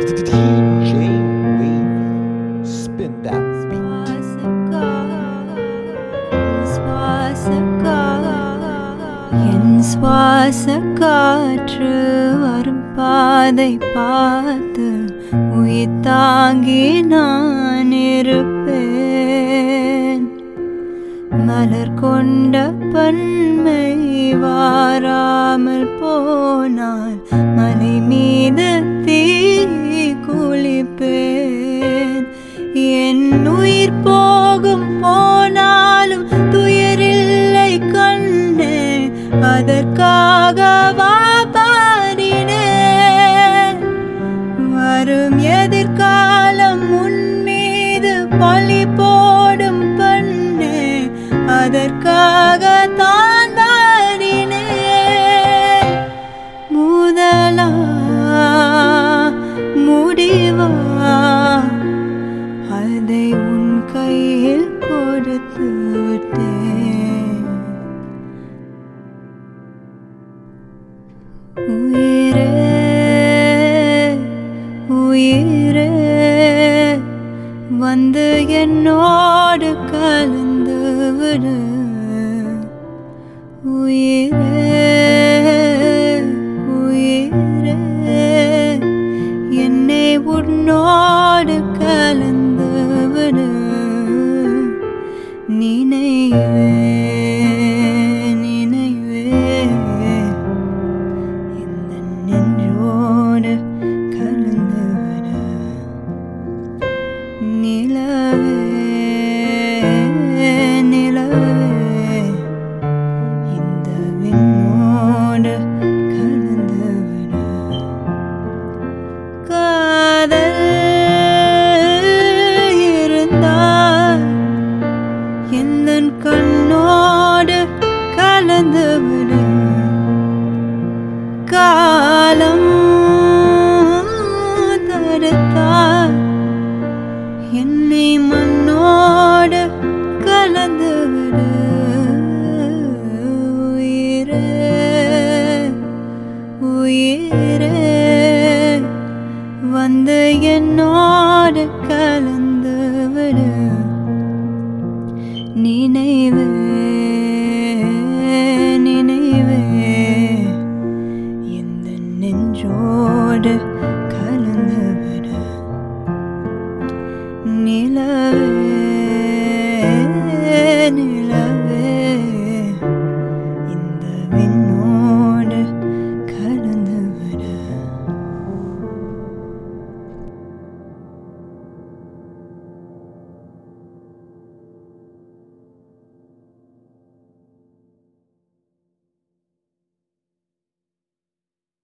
DJ Wavy. Spin that beat. என் சுவாச காற்று வரும் பாதை பார்த்து உயிர் தாங்கி நான் இருப்பேன் மலர் கொண்ட பன்மை வாராமல் போனால் மலை மீது தீ குளிப்பேன் என் உயிர் போகும் போனாலும் துயரில்லை கண்ணே அதற்காக பாடினேன் வரும் எதிர்காலம் உன் மீது பழி போடும் பண்ணே அதற்காக தான் பாடினேன் முதலா முடிவா அதை உன் கையில் கொடுத்து விட்டேன் உயிரே உயிரே வந்து என்னோடு கலந்து விடு உயிரே உயிரே என்னை உன்னோடு கலந்து விடு நினைவே நினைவே இந்த நெஞ்சோடு கலந்து விட நிலவே நிலவே இந்த விண்ணோடு கலந்து விட காதல் இருந்தால் எந்தன் கண்ணோடு கலந்து விடு காலம் தடுத்தால் என்னை மண்ணோடு கலந்து விடு உயிரே உயிரே வந்து என்னோடு கலந்து விடு நினைவே நினைவே இந்த நெஞ்சோ